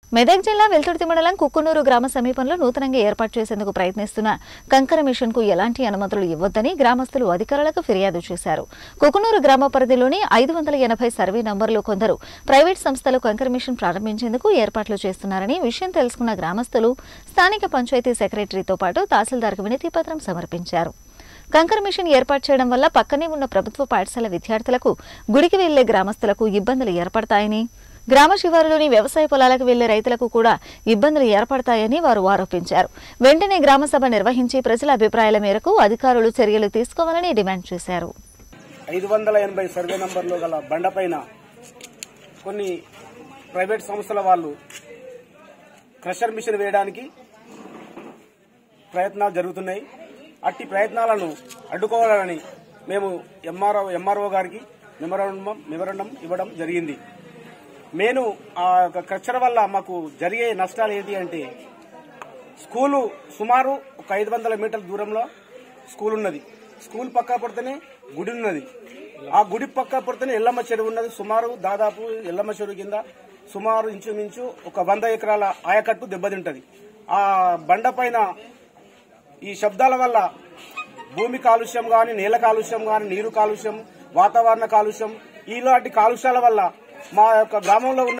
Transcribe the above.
మెదక్ జిల్లా వెల్తుర్తి మండలం కుక్కునూరు గ్రామ సమీపంలో నూతనంగా ఏర్పాటు చేసేందుకు ప్రయత్నిస్తున్న కంకర మిషన్ కు ఎలాంటి అనుమతులు ఇవ్వొద్దని గ్రామస్తులు అధికారులకు ఫిర్యాదు చేశారు కుక్కునూరు గ్రామ పరిధిలోని ఐదు వందల ఎనభై సర్వే నంబర్లు కొందరు ప్రైవేట్ సంస్థలు కంకర మిషన్ ప్రారంభించేందుకు ఏర్పాట్లు చేస్తున్నారని విషయం తెలుసుకున్న గ్రామస్తులు స్థానిక పంచాయతీ సెక్రటరీతో పాటు తహసీల్దార్కు వినతి పత్రం సమర్పించారు కంకర మిషన్ ఏర్పాటు చేయడం వల్ల పక్కనే ఉన్న ప్రభుత్వ పాఠశాల విద్యార్థులకు గుడికి వెళ్లే గ్రామస్తులకు ఇబ్బందులు ఏర్పడతాయని గ్రామ శివారులోని వ్యవసాయ పొలాలకు వెళ్లే రైతులకు కూడా ఇబ్బందులు ఏర్పడతాయని వారు ఆరోపించారు వెంటనే గ్రామ సభ నిర్వహించి ప్రజల అభిప్రాయాల మేరకు అధికారులు చర్యలు తీసుకోవాలని డిమాండ్ చేశారు ఐదు వందల ఎనభై సర్వే నంబర్లో గల బండపైన కొన్ని ప్రైవేట్ సంస్థల వాళ్ళు క్రషర్ మిషన్ వేయడానికి ప్రయత్నాలు జరుగుతున్నాయి అట్టి ప్రయత్నాలను అడ్డుకోవాలని మేము ఎంఆర్ఓ ఎంఆర్ఓ గారికి మెమరాండం మెమరాండం ఇవ్వడం జరిగింది నేను ఆ యొక్క క్రషర్ వల్ల మాకు జరిగే నష్టాలు ఏంటి అంటే స్కూలు సుమారు ఒక ఐదు వందల మీటర్ల దూరంలో స్కూల్ ఉన్నది స్కూల్ పక్క పడితేనే గుడి ఉన్నది ఆ గుడి పక్క పడితేనే ఎల్లమ్మ చెరువు ఉన్నది సుమారు దాదాపు ఎల్లమ్మ చెరువు కింద సుమారు ఇంచుమించు ఒక వంద ఎకరాల ఆయకట్టు దెబ్బతింటది ఆ బండ పైన ఈ శబ్దాల వల్ల భూమి కాలుష్యం గాని నేల కాలుష్యం గాని నీరు కాలుష్యం వాతావరణ కాలుష్యం ఇలాంటి కాలుష్యాల వల్ల మా యొక్క గ్రామంలో ఉన్న